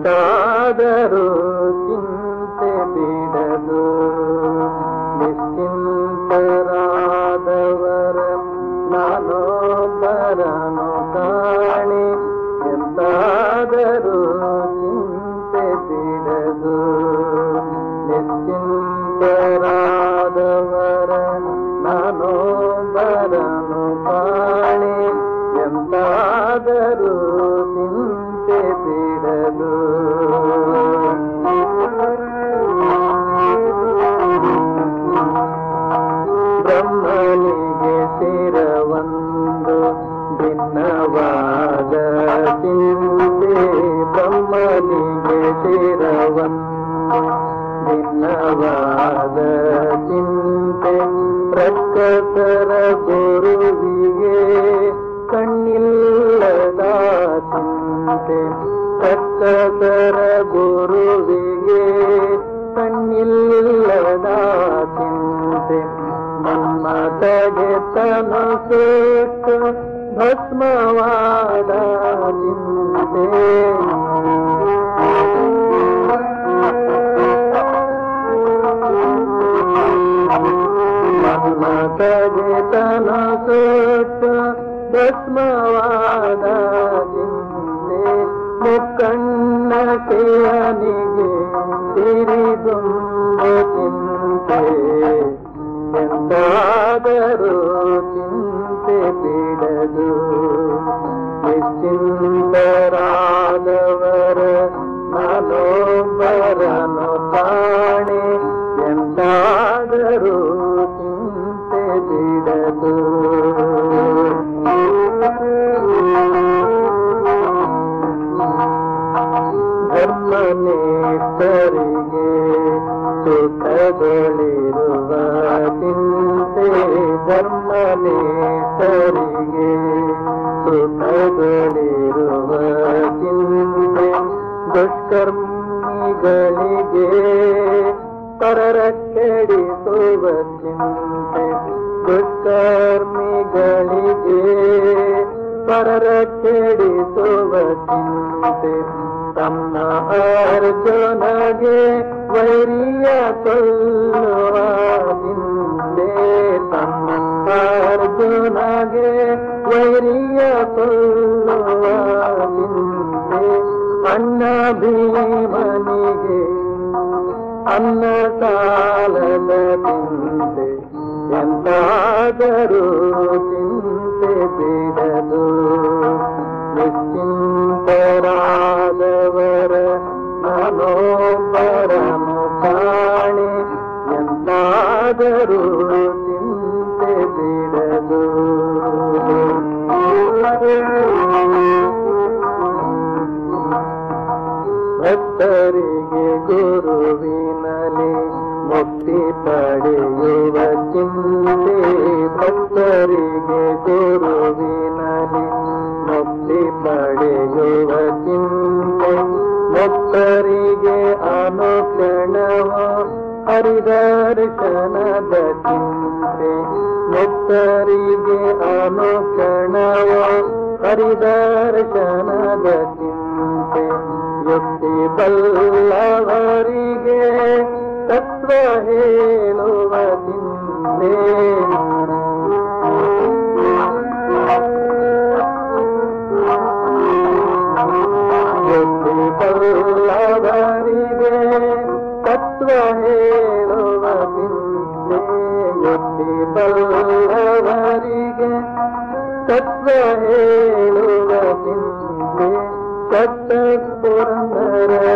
ಎಂತಾದರೂ ಚಿಂತೆ ಬಿಡದು ನಿಶ್ಚಿಂತರಾದವರ ನಾನೊಬ್ಬರನು ಕಾಣಿ ಎಂತಾದರೂ ಚಿಂತೆ ಬಿಡದು ನಿಶ್ಚಿಂತರಾದವರ ನಾನೊಬ್ಬರನು ಕಾಣಿ ಎಂತಾದರೂ ಚಿಂತೆ ಬಿಡದು ಬ್ರಹ್ಮನಿಗೆ ಶಿರವೊಂದು ಭಿನ್ನವಾದ ಚಿಂತೆ ಬ್ರಹ್ಮನಿಗೆ ಶಿರವೊಂದು ಭಿನ್ನವಾದ ಚಿಂತೆ ಪ್ರಕಟರ ಗುರುವಿಗೆ ಕಣ್ಣಿಲ್ಲದ ಚಿಂತೆ ಪ್ರಕಟರ ಗುರುವಿಗೆ ಕಣ್ಣಿಲ್ಲದ ಚಿಂತೆ ಮನ್ಮತಗೆ ತನು ಸುಟ್ಟು ಭಸ್ಮವಾದ ಚಿಂತೆ ಮನ್ಮತಗೆ ತನು ಸುಟ್ಟು ಭಸ್ಮವಾದ ಚಿಂತೆ ಮುಕ್ಕಣ್ಣ ಶಿವನಿಗೆ ಸಿರಿದುಂಬ ಚಿಂತೆ ಎಂದಾದರೂ ಚಿಂತೆ ಬಿಡದು ನಿಶ್ಚಿಂತರಾದವರ ನಾನೊಬ್ಬರನು ಕಾಣೆ ಎಂದಾದರೂ ಚಿಂತೆ ಬಿಡದು ಧರ್ಮನೇತರಿಗೆ ಸುಖಗಳಿರುವ ಚಿಂತೆ ಧರ್ಮನೇತರಿಗೆ ಸುಖಗಳಿರುವ ಚಿಂತೆ ದುಷ್ಕರ್ಮಿಗಳಿಗೆ ಪರರ ಕೆಡಿಸುವ ಚಿಂತೆ ದುಷ್ಕರ್ಮಿಗಳಿಗೆ ಪರರ ಕೆಡಿಸುವ ಚಿಂತೆ ತಮ್ಮ ಅರ್ಜುನಗೆ ವೈರಿಯ ಕೊಲ್ಲುವ ಚಿಂತೆ ತಮ್ಮ ಅರ್ಜುನಗೆ ವೈರಿಯ ಕೊಲ್ಲುವ ಚಿಂತೆ ಅಣ್ಣ ಭೀಮನಿಗೆ ಅನ್ನ ಸಾಲದ ಚಿಂತೆ ಎಂದಾದರೂ ಚಿಂತೆ ಬಿಡದು ನಿಶ್ಚಿಂತರಾದವರ ನಾನೊಬ್ಬರನು ಕಾಣೆ ಎಂದಾದರೂ ಚಿಂತೆ ಬಿಡದು ಭಕ್ತರಿಗೆ ಗುರುವಿನಲ್ಲಿ ಮುಕ್ತಿ ಪಡೆಯುವ ಚಿಂತೆ ಭಕ್ತರಿಗೆ ಗುರುವಿನಲ್ಲಿ ಮುಕ್ತಿ ಪಡೆಯುವ ಚಿಂತೆ ಭಕ್ತರಿಗೆ ಅನುಕ್ಷಣವ ಹರಿದರ್ಶನದ ಚಿಂತೆ ಭಕ್ತರಿಗೆ ಅನುಕ್ಷಣವ ಹರಿದರ್ಶನದ ಚಿಂತೆ ಯುಕ್ತಿ ಬಲ್ಲವರಿಗೆ ತತ್ವ ಹೇಳುವ ಚಿಂತೆ ಯುಕ್ತಿ ಬಲ್ಲವರಿಗೆ ತತ್ವ ಹೇಳುವ ಚಿಂತೆ ಯುಕ್ತಿ ಬಲ್ಲವರಿಗೆ ತತ್ವ ಹೇಳುವ ಚಿಂತೆ ಸತ್ತ ಪುರಂದರ